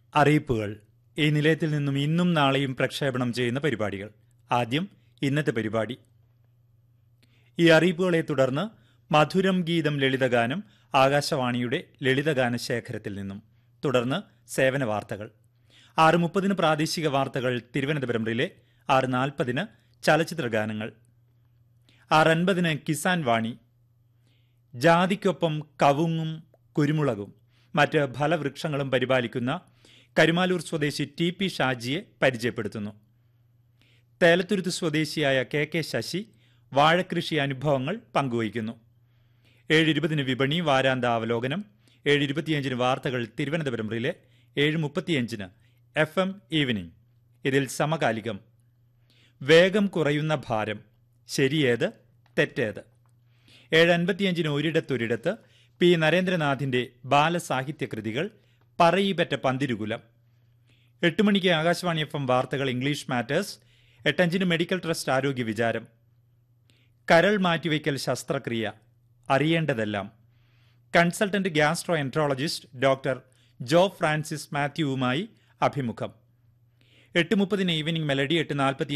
അറിയിപ്പുകൾ ഈ നിലയത്തിൽ നിന്നും ഇന്നും നാളെയും പ്രക്ഷേപണം ചെയ്യുന്ന പരിപാടികൾ ആദ്യം ഇന്നത്തെ പരിപാടി ഈ അറിയിപ്പുകളെ തുടർന്ന് മധുരം ഗീതം ലളിതഗാനം ആകാശവാണിയുടെ ലളിതഗാന ശേഖരത്തിൽ നിന്നും തുടർന്ന് സേവന വാർത്തകൾ ആറ് മുപ്പതിന് പ്രാദേശിക വാർത്തകൾ തിരുവനന്തപുരം റിലേ ആറ് നാൽപ്പതിന് ചലച്ചിത്ര ഗാനങ്ങൾ ആറ് അൻപതിന് കിസാൻ വാണി ജാതിക്കൊപ്പം കവുങ്ങും കുരുമുളകും മറ്റ് ഫലവൃക്ഷങ്ങളും പരിപാലിക്കുന്ന കരുമാലൂർ സ്വദേശി ടി പി ഷാജിയെ പരിചയപ്പെടുത്തുന്നു തേലത്തുരുത്ത് സ്വദേശിയായ കെ കെ ശശി വാഴകൃഷി അനുഭവങ്ങൾ പങ്കുവയ്ക്കുന്നു ഏഴ് ഇരുപതിന് വിപണി വാരാന്ത അവലോകനം ഏഴ് ഇരുപത്തിയഞ്ചിന് വാർത്തകൾ തിരുവനന്തപുരം റിലെ ഏഴ് മുപ്പത്തിയഞ്ചിന് എഫ് എം ഈവനിംഗ് ഇതിൽ സമകാലികം വേഗം കുറയുന്ന ഭാരം ശരിയേത് തെറ്റേത് ഏഴ് അൻപത്തിയഞ്ചിന് ഒരിടത്തൊരിടത്ത് പി നരേന്ദ്രനാഥിന്റെ ബാലസാഹിത്യ കൃതികൾ പറയിപ്പറ്റ പന്തിരുകുലം എട്ട് മണിക്ക് ആകാശവാണി എഫ് എം വാർത്തകൾ ഇംഗ്ലീഷ് മാറ്റേഴ്സ് എട്ടഞ്ചിന് മെഡിക്കൽ ട്രസ്റ്റ് ആരോഗ്യ വിചാരം കരൾ മാറ്റിവയ്ക്കൽ ശസ്ത്രക്രിയ അറിയേണ്ടതെല്ലാം consultant gastroenterologist doctor Jo Francis മാത്യുവുമായി അഭിമുഖം എട്ട് മുപ്പതിന് ഈവനിംഗ് മെലഡി എട്ട് നാൽപ്പത്തി